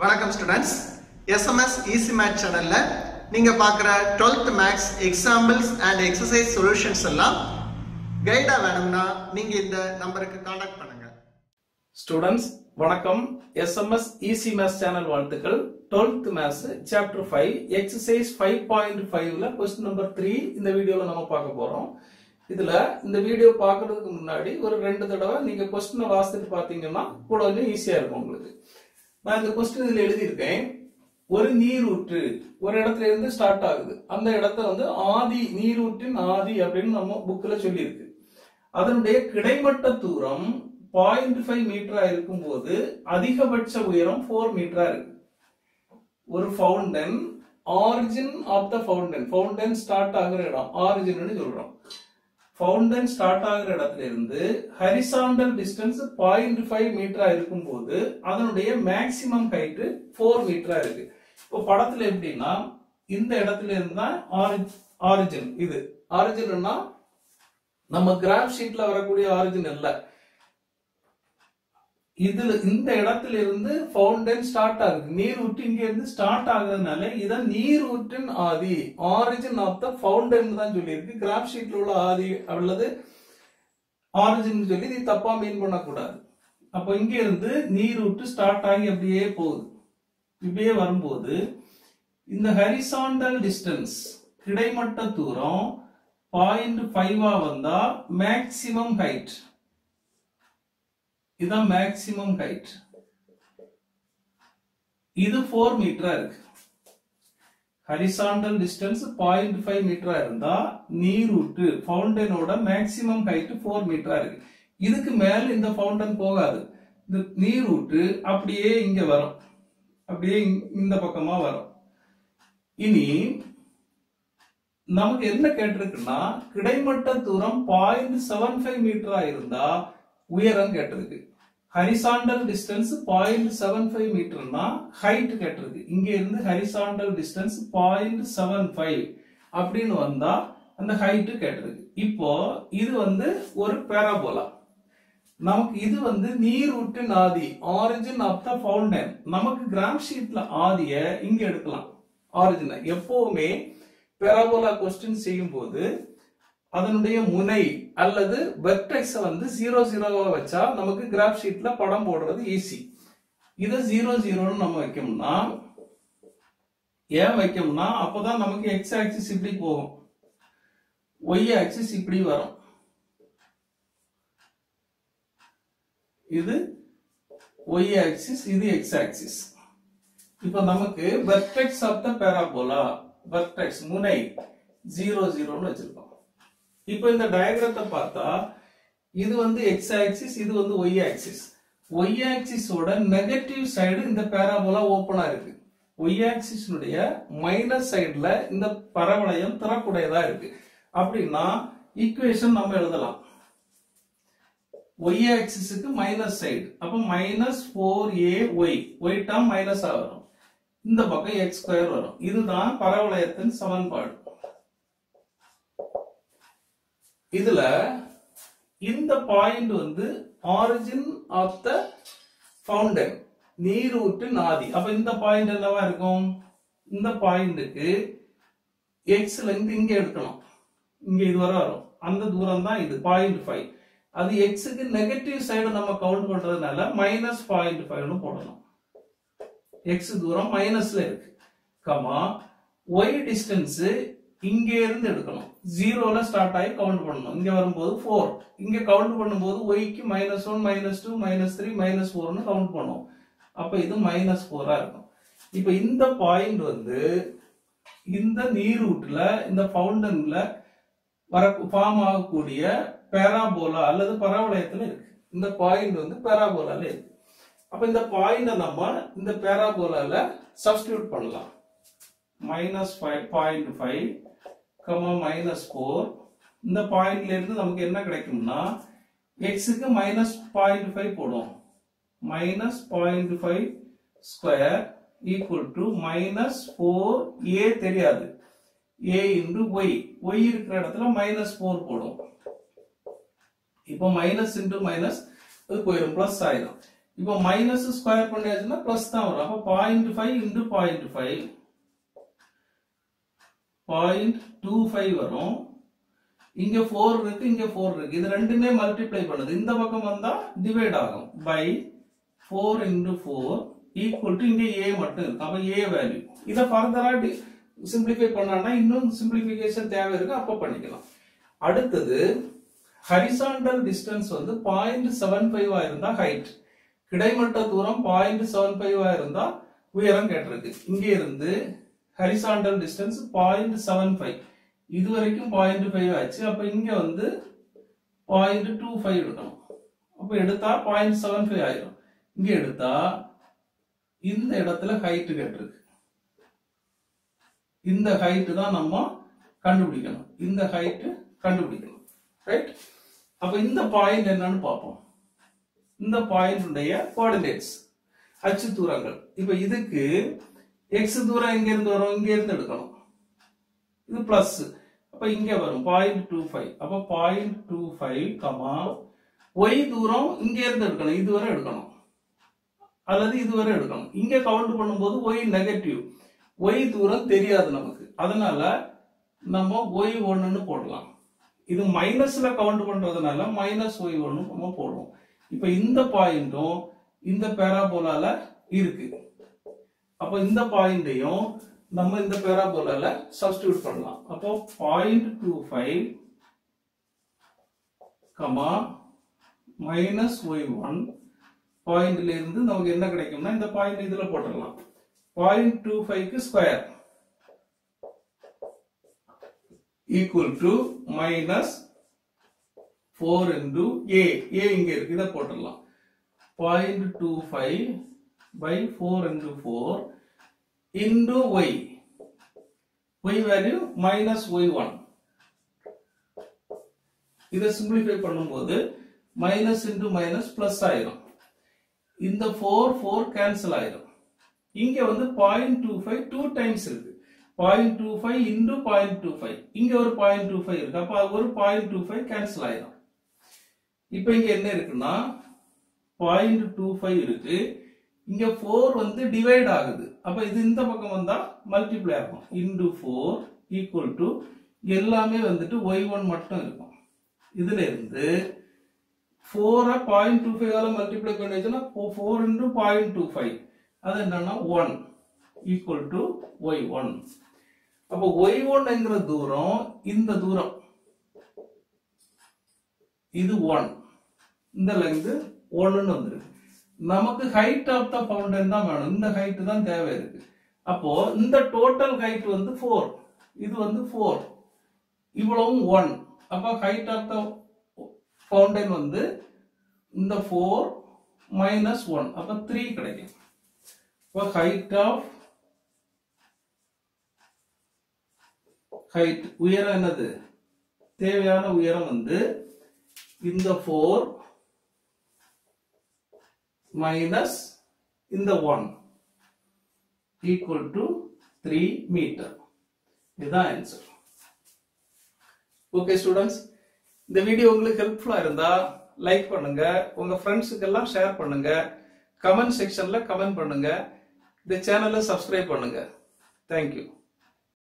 வணக்கம் students SMS easy math சேனல்ல நீங்க பார்க்குற 12th maths examples and exercise solutions எல்லாம் கைடா வேணும்னா நீங்க இந்த நம்பருக்கு காண்டாக்ட் பண்ணுங்க ஸ்டூடெண்ட்ஸ் வணக்கம் எஸ்எம்எஸ் ஈசி மேத்ஸ் சேனல் வாழ்த்துக்கள் 12th maths chapter five exercise five point ஃபைவ்ல கொஸ்டின் நம்பர் த்ரீ இந்த வீடியோல நம்ம பார்க்க போறோம் இதுல இந்த வீடியோ பார்க்கறதுக்கு முன்னாடி ஒரு ரெண்டு தடவை நீங்க கொஸ்டினை வாசித்து பார்த்தீங்கன்னா கூட கொஞ்சம் ஈஸியா இருக்கும் உங்களுக்கு நான் இந்த கொஸ்டின் இதுல எழுதியிருக்கேன் ஒரு நீரூற்று ஒரு இடத்துல இருந்து ஸ்டார்ட் ஆகுது அந்த இடத்த வந்து ஆதி நீரூற்றின் ஆதி அப்படின்னு நம்ம புக்ல சொல்லியிருக்கு அதனுடைய கிடைமட்ட தூரம் பாயிண்ட் ஃபைவ் மீட்டரா இருக்கும்போது அதிகபட்ச உயரம் ஃபோர் மீட்டரா இருக்கு ஒரு fountain origin of the fountain fountain start ஆகுற இடம் ஆரிஜின் சொல்றோம் ஃபவுண்டன் ஸ்டார்ட் ஆகுற இடத்துல இருந்து ஹரிசாண்டல் டிஸ்டன்ஸ் பாயிண்ட் ஃபைவ் மீட்டரா இருக்கும்போது அதனுடைய மேக்சிமம் ஹைட் ஃபோர் மீட்டரா இருக்கு இப்போ படத்துல எப்படின்னா இந்த இடத்துல இருந்தா ஆரிஜின் இது ஆரிஜின்னா நம்ம கிராஃப் ஷீட்ல வரக்கூடிய ஆரிஜின் இல்ல இதுல இந்த இடத்துல இருந்து ஃபவுண்டன் ஸ்டார்ட் ஆகுது நீர் ஊற்று இங்க இருந்து ஸ்டார்ட் ஆகுறதுனால இதான் நீர் ஊற்றின் ஆதி ஆரிஜின் ஆஃப் த ஃபவுண்டன் தான் சொல்லியிருக்கு கிராஃப் ஷீட்ல உள்ள ஆதி அல்லது ஆரிஜின் சொல்லி இது தப்பா மீன் பண்ணக்கூடாது அப்போ இங்க இருந்து நீர் ஊற்று ஸ்டார்ட் ஆகி அப்படியே போகுது இப்படியே வரும்போது இந்த ஹரிசாண்டல் டிஸ்டன்ஸ் கிடைமட்ட தூரம் பாயிண்ட் ஃபைவா வந்தா மேக்சிமம் ஹைட் இதான் மேக்சிமம் ஹைட் இது ஃபோர் மீட்டரா இருக்கு ஹரிசாண்டல் டிஸ்டன்ஸ் பாயிண்ட் ஃபைவ் மீட்டரா இருந்தா நீரூட்டு ஃபவுண்டனோட மேக்சிமம் ஹைட் ஃபோர் மீட்டரா இருக்கு இதுக்கு மேல இந்த ஃபவுண்டன் போகாது இந்த நீரூட்டு அப்படியே இங்க வரும் அப்படியே இங்க- இந்த பக்கமா வரும் இனி நமக்கு என்ன கேட்டிருக்குன்னா கிடைமட்ட தூரம் பாயிண்ட் செவன் ஃபைவ் மீட்டரா இருந்தா உயரம் கேட்டிருக்கு horizontal distance point seven five மீட்டர்னா ஹைட் கேட்டிருக்கு இங்க இருந்து horizontal distance point seven five அப்படின்னு வந்தா அந்த ஹைட் கேட்டிருக்கு இப்போ இது வந்து ஒரு பேராபோலா நமக்கு இது வந்து நீரூற்றின் ஆதி ஆரிஜின் ஆஃப் த ஃபவுண்டன் நமக்கு கிராம் ஷீட்ல ஆதிய இங்க எடுக்கலாம் ஆரிஜினை எப்பவுமே பேராபோலா கொஸ்டின் செய்யும் போது அதனுடைய முனை அல்லது வெர்டெக்ஸ வந்து ஜீரோ ஜீரோவா வச்சா நமக்கு கிராஃப் ஷீட்ல படம் போடுறது ஈஸி இதை ஜீரோ ஜீரோன்னு நம்ம வைக்கணும்னா ஏன் வைக்கணும்னா அப்பதான் நமக்கு எக்ஸ் ஆக்சிஸ் இப்படி போகும் ஒய் ஆக்சிஸ் இப்படி வரும் இது ஒய் ஆக்சிஸ் இது எக்ஸ் ஆக்சிஸ் இப்போ நமக்கு vertex of the parabola vertex முனை ஜீரோ ஜீரோன்னு வச்சிருக்கோம் இப்போ இந்த டயக்ராத்தை பார்த்தா இது வந்து எக்ஸ் ஆக்சிஸ் இது வந்து ஒய் ஆக்சிஸ் ஒய் ஆக்சிஸோட நெகட்டிவ் சைடு இந்த பேராபோலா ஓப்பனா இருக்கு ஒய் ஆக்சிஸ்னுடைய மைனஸ் சைடுல இந்த பரவளையம் திறக்குடையதா இருக்கு அப்படின்னா ஈக்குவேஷன் நம்ம எழுதலாம் ஒய் ஆக்சிஸுக்கு மைனஸ் சைடு அப்ப minus four A Y Y term minus வரும் இந்த பக்கம் எக்ஸ் ஸ்கொயர் வரும் இதுதான் பரவளையத்தின் சமன்பாடு இதுல இந்த பாயிண்ட் வந்து ஆரிஜின் ஆஃப் த ஃபவுண்டன் நீரூற்றின் ஆதி அப்ப இந்த பாயிண்ட் என்னவா இருக்கும் இந்த பாயிண்ட்டுக்கு எக்ஸ்ல இருந்து இங்க எடுக்கணும் இங்க இது வரை வரும் அந்த தூரம் தான் இது பாயிண்ட் ஃபைவ் அது எக்ஸுக்கு நெகட்டிவ் சைடு நம்ம கவுண்ட் பண்றதுனால மைனஸ் பாயிண்ட் ஃபைவ்னு போடணும் எக்ஸ் தூரம் மைனஸ்ல இருக்கு கமா ஒய் டிஸ்டன்ஸ் இங்க இருந்து எடுக்கணும் ஜீரோல ஸ்டார்ட் ஆகி கவுண்ட் பண்ணணும் இங்க வரும்போது ஃபோர் இங்க கவுண்ட் பண்ணும்போது ஒய்க்கு minus one minus two minus three minus ஃபோர்னு கவுண்ட் பண்ணும் அப்ப இது மைனஸ் ஃபோரா இருக்கும் இப்ப இந்த பாயிண்ட் வந்து இந்த நீரூட்ல இந்த ஃபவுண்டன்ல வர ஃபார்ம் ஆகக்கூடிய பேராபோலா அல்லது பரவளையத்துல இருக்கு இந்த பாயிண்ட் வந்து பேராபோலால இருக்கு அப்ப இந்த பாயிண்ட நம்ம இந்த பேராபோலால சப்ஸ்டியூட் பண்ணலாம் minus five point five comma minus four இந்த பாயிண்ட்ல இருந்து நமக்கு என்ன கிடைக்கும்னா எக்ஸுக்கு மைனஸ் பாயிண்ட் ஃபைவ் போடுவோம் minus point five square equal to minus four A தெரியாது ஏ இன்டு ஒய் ஒய் இருக்கிற இடத்துல மைனஸ் ஃபோர் போடும் இப்போ மைனஸ் இன்டு மைனஸ் அது போயிடும் பிளஸ் ஆயிடும் இப்போ மைனஸ் ஸ்கொயர் பண்ணியாச்சுன்னா பிளஸ் தான் வரும் அப்போ point five into point five point two five வரும் இங்க ஃபோர் இருக்கு இங்க ஃபோர் இருக்கு இது ரெண்டுமே மல்டிப்ளை பண்ணுது இந்த பக்கம் வந்தா டிவைட் ஆகும் by four into four equal to இங்க ஏ மட்டும் இருக்கு அப்ப ஏ வேல்யூ இதை ஃபர்தரா சிம்பிளிஃபை பண்ணான்னா இன்னும் சிம்பிளிஃபிகேஷன் தேவை இருக்கு அப்ப பண்ணிக்கலாம் அடுத்தது ஹரிசாண்டல் டிஸ்டன்ஸ் வந்து பாயிண்ட் செவன் ஃபைவ் இருந்தா ஹைட் கிடைமட்ட தூரம் பாயிண்ட் செவன் ஃபைவ் இருந்தா உயரம் கேட்டிருக்கு இங்க இருந்து horizontal distance point seven five இது வரைக்கும் பாயிண்ட் ஃபைவ் ஆச்சு அப்ப இங்க வந்து பாயிண்ட் டூ ஃபைவ் எடுக்கணும் அப்ப எடுத்தா பாயிண்ட் செவன் ஃபைவ் ஆயிரும் இங்க எடுத்தா இந்த இடத்துல ஹைட் கேட்டிருக்கு இந்த ஹைட் தான் நம்ம கண்டுபிடிக்கணும் இந்த ஹைட் கண்டுபிடிக்கணும் ரைட் அப்ப இந்த பாயிண்ட் என்னன்னு பார்ப்போம் இந்த பாயிண்ட் உடைய கோஆர்டினேட்ஸ் அச்சு தூரங்கள் இப்ப இதுக்கு எக்ஸ் தூரம் எங்க இருந்து வரும் இங்க இருந்து எடுக்கணும் இது பிளஸ் அப்ப இங்க வரும் பாயிண்ட் டூ ஃபைவ் அப்ப point two five comma Y தூரம் இங்க இருந்து எடுக்கணும் இதுவரை எடுக்கணும் அல்லது இதுவரை எடுக்கணும் இங்க கவுண்ட் பண்ணும்போது ஒய் நெகட்டிவ் ஒய் தூரம் தெரியாது நமக்கு அதனால நம்ம ஒய் ஒன்னுன்னு போடலாம் இது மைனஸ்ல கவுண்ட் பண்றதுனால மைனஸ் ஒய் ஒன்னு நம்ம போடுவோம் இப்ப இந்த பாயிண்டும் இந்த பேராபோலால இருக்கு அப்ப இந்த பாயிண்டையும் நம்ம இந்த பேராபோலால சப்ஸ்டியூட் பண்ணலாம் அப்போ point two five comma minus Y one பாயிண்ட்ல இருந்து நமக்கு என்ன கிடைக்கும்னா இந்த பாயிண்ட் இதுல போட்டுடலாம் பாயிண்ட் டூ ஃபைவ்க்கு square equal to minus four into A A இங்க இருக்கு இதை போட்டுடலாம் point two five by four into four into Y Y value minus Y one இதை சிம்பிளிஃபை பண்ணும்போது மைனஸ் இன்டு மைனஸ் பிளஸ் ஆயிரும் இந்த ஃபோர் ஃபோர் கேன்சல் ஆயிரும் இங்க வந்து point two five two times இருக்கு point two five into point two five இங்க ஒரு பாயிண்ட் டூ ஃபைவ் இருக்கு அப்ப ஒரு பாயிண்ட் டூ ஃபைவ் கேன்சல் ஆயிரும் இப்ப இங்க என்ன இருக்குன்னா பாயிண்ட் டூ ஃபைவ் இருக்கு இங்க ஃபோர் வந்து டிவைட் ஆகுது அப்ப இது இந்த பக்கம் வந்தா மல்டிப்ளை ஆகும் இன்டு ஃபோர் ஈக்குவல் டு எல்லாமே வந்துட்டு ஒய் ஒன் மட்டும் இருக்கும் இதுல இருந்து ஃபோரை பாயிண்ட் டூ ஃபைவ் மல்டிப்ளை பண்ணி வச்சுன்னா four into point two five அது என்னன்னா one equal to Y one அப்போ ஒய் ஒன்ங்கிற தூரம் இந்த தூரம் இது ஒன் இந்த லெங்த் ஒன்னு வந்துருக்கு நமக்கு ஹைட் ஆஃப் த ஃபவுண்டன் தான் வேணும் இந்த ஹைட் தான் தேவை இருக்கு அப்போ இந்த டோட்டல் ஹைட் வந்து ஃபோர் இது வந்து ஃபோர் இவ்வளவும் ஒன் அப்போ ஹைட் ஆஃப் த ஃபவுண்டன் வந்து இந்த ஃபோர் மைனஸ் ஒன் அப்போ த்ரீ கிடைக்கும் இப்போ ஹைட் ஆஃப் ஹைட் உயரம் என்னது தேவையான உயரம் வந்து இந்த ஃபோர் மைனஸ் இந்த one equal to three meter இதுதான் ஆன்சர் ஓகே ஸ்டூடெண்ட்ஸ் இந்த வீடியோ உங்களுக்கு ஹெல்ப்ஃபுல்லா இருந்தா லைக் பண்ணுங்க உங்க ஃப்ரெண்ட்ஸுக்கு எல்லாம் ஷேர் பண்ணுங்க கமெண்ட் செக்ஷன்ல கமெண்ட் பண்ணுங்க இந்த சேனலை சப்ஸ்கிரைப் பண்ணுங்க தேங்க்யூ